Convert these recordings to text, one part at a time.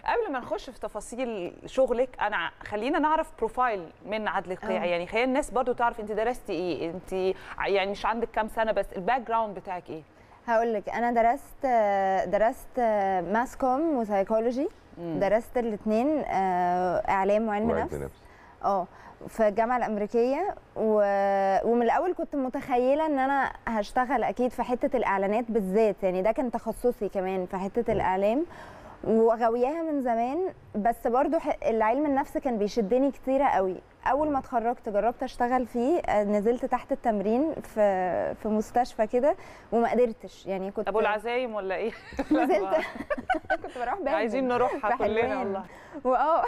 قبل ما نخش في تفاصيل شغلك انا خلينا نعرف بروفايل من عدلي القيعي آه. يعني خلينا الناس برضو تعرف انت درستي ايه انت يعني مش عندك كام سنه بس الباك جراوند بتاعك ايه هقول لك انا درست درست ماس كوم وسايكولوجي درست الاثنين اعلام وعلم وعلم نفس نفس اه في الجامعه الامريكيه و... ومن الاول كنت متخيله ان انا هشتغل اكيد في حته الاعلانات بالذات يعني ده كان تخصصي كمان في حته الاعلام وغاوياها من زمان بس برضو ح- العلم النفس كان بيشدني كتيره قوي اول ما اتخرجت جربت اشتغل فيه آه، نزلت تحت التمرين في في مستشفى كده وما قدرتش يعني كنت ابو العزايم ولا ايه نزلت كنت بروح بهدل عايزين نروحها في كلنا حلوان. والله واه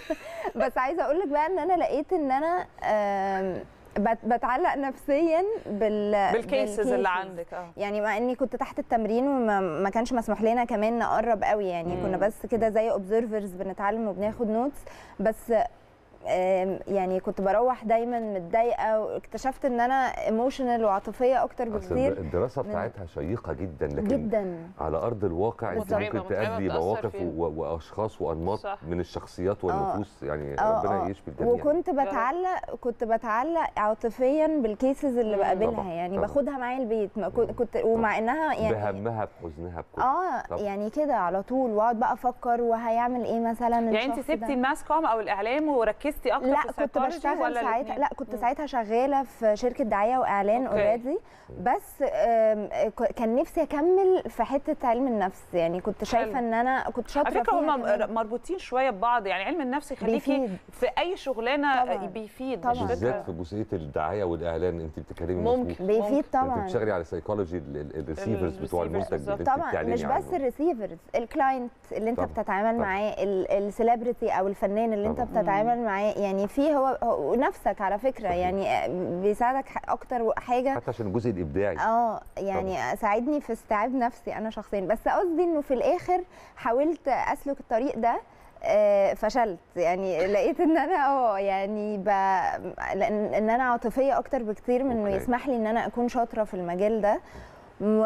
بس عايزه اقول لك بقى ان انا لقيت ان انا آم، بت- بتعلق نفسيا بال بالكيسز اللي بالcases. عندك اه يعني مع اني كنت تحت التمرين وما ما كانش مسموح لنا كمان نقرب قوي يعني كنا مم. بس كده زي اوبزرفرز بنتعلم وبناخد نوتس بس آم، يعني كنت بروح دايما متضايقه واكتشفت ان انا ايموشنال وعاطفيه اكتر أصل بكتير الدراسه من- بتاعتها شيقه جدا لكن جدا على ارض الواقع انت متعبة، ممكن متعبة تأدي بتأثر مواقف فينا. و- واشخاص وانماط صح. من الشخصيات والنفوس يعني آه، ربنا آه. يشفي الجميع وكنت بتعلق كنت بتعلق عاطفيا بالكيسز اللي مم. بقابلها طبعاً، يعني طبعاً. باخدها معايا البيت ما كنت, كنت ومع انها يعني بهمها بحزنها بكل اه طبعاً. يعني كده على طول واقعد بقى افكر وهيعمل ايه مثلا يعني انت الشخص سبتي ده. الماس كوم او الاعلام وركزتي اكتر لا في كنت السايكولوجي بشتغل ولا ساعتها الاتنين؟ لا كنت مم. ساعتها شغاله في شركه دعايه واعلان أوكي. اوريدي بس آم، ك- كان نفسي اكمل في حته علم النفس يعني كنت شايفه حلو. ان انا كنت شاطره على فكره فيها هم كمان. مربوطين شويه ببعض يعني علم النفس يخليكي بيفيد. في اي شغلانه طبعاً. بيفيد طبعاً. مش بالذات فكره في جزئيه الدعايه والاعلان انت بتتكلمي ممكن. مظبوط بيفيد انت طبعا بتشتغلي على سيكولوجي الريسيفرز بتوع الreceivers المنتج بالظبط. اللي انت طبعا بتعلني مش بس عنه. الريسيفرز الكلاينت اللي انت طبعاً، بتتعامل طبعاً. معاه السيلبرتي او الفنان اللي انت طبعاً. بتتعامل معاه يعني في هو, هو نفسك على فكره صحيح. يعني بيساعدك ح- اكتر حاجه حتى عشان الجزء الابداعي اه يعني ساعدني في استيعاب نفسي انا شخصيا بس قصدي انه في الاخر حاولت اسلك الطريق ده آه، فشلت يعني لقيت ان انا اه يعني ب... لان ان انا عاطفيه اكتر بكتير من انه أوكي. يسمح لي ان انا اكون شاطره في المجال ده و...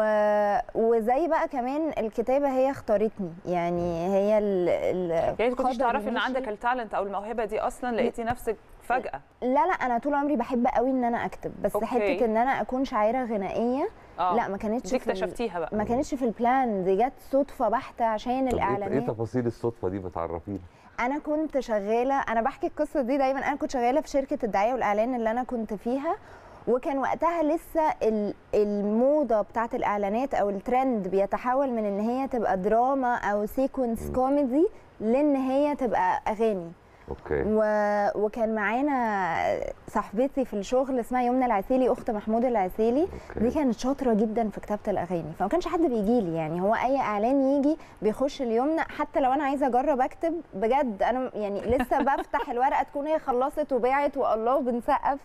وزي بقى كمان الكتابه هي اختارتني يعني هي ال... ال... يعني انت كنتش القدر تعرفي ان ماشي. عندك التالنت او الموهبه دي اصلا لقيتي نفسك فجاه لا لا انا طول عمري بحب قوي ان انا اكتب بس أوكي. حته ان انا اكون شاعره غنائيه اه لا ما كانتش دي في ال- اكتشفتيها بقى ما كانتش في البلان دي جت صدفه بحته عشان طب ايه ايه الاعلانات تفاصيل الصدفه دي بتعرفينا انا كنت شغاله انا بحكي القصه دي دايما انا كنت شغاله في شركه الدعايه والاعلان اللي انا كنت فيها وكان وقتها لسه ال- الموضه بتاعت الاعلانات او الترند بيتحول من ان هي تبقى دراما او سيكونس كوميدي لان هي تبقى اغاني اوكي و... وكان معانا صاحبتي في الشغل اسمها يمنى العسيلي اخت محمود العسيلي اوكي دي كانت شاطره جدا في كتابه الاغاني فما كانش حد بيجي لي يعني هو اي اعلان يجي بيخش اليمنى حتى لو انا عايزه اجرب اكتب بجد انا يعني لسه بفتح الورقه تكون هي خلصت وباعت والله بنسقف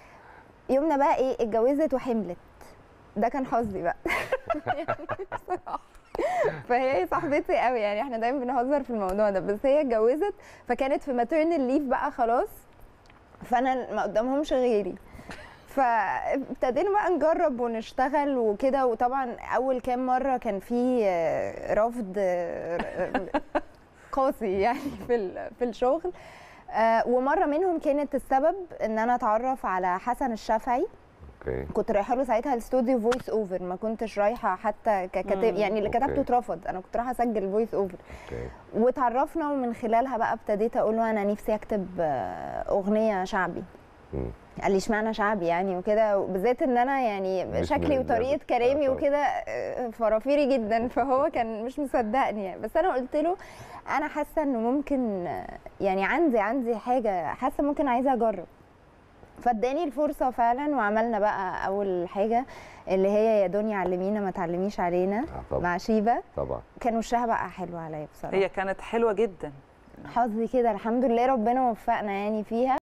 يمنى بقى ايه اتجوزت وحملت ده كان حظي بقى يعني بصراحة. فهي صاحبتي قوي يعني احنا دايما بنهزر في الموضوع ده بس هي اتجوزت فكانت في ماتيرنال ليف بقى خلاص فانا ما قدامهمش غيري فابتدينا بقى نجرب ونشتغل وكده وطبعا اول كام مره كان في آه، رفض آه، قاسي يعني في ال- في الشغل آه، ومره منهم كانت السبب ان انا اتعرف على حسن الشافعي اوكي كنت رايحه له ساعتها الاستوديو فويس اوفر ما كنتش رايحه حتى ككاتب مم، يعني اللي أوكي. كتبته اترفض انا كنت رايحه اسجل فويس اوفر اوكي وتعرفنا ومن خلالها بقى ابتديت اقول له انا نفسي اكتب آه، اغنيه شعبي مم. قال لي اشمعنى شعبي يعني وكده وبالذات ان انا يعني مش من شكلي الناس- وطريقه آه، كلامي طبعا. وكده آه، فرافيري جدا فهو كان مش مصدقني يعني بس انا قلت له انا حاسه انه ممكن آه، يعني عندي عندي حاجه حاسه ممكن عايزه اجرب فاداني الفرصه فعلا وعملنا بقى اول حاجه اللي هي يا دنيا علمينا ما تعلميش علينا آه، طبعا مع شيبه طبعا كان وشها بقى حلو عليا بصراحه هي كانت حلوه جدا حظي كده الحمد لله ربنا وفقنا يعني فيها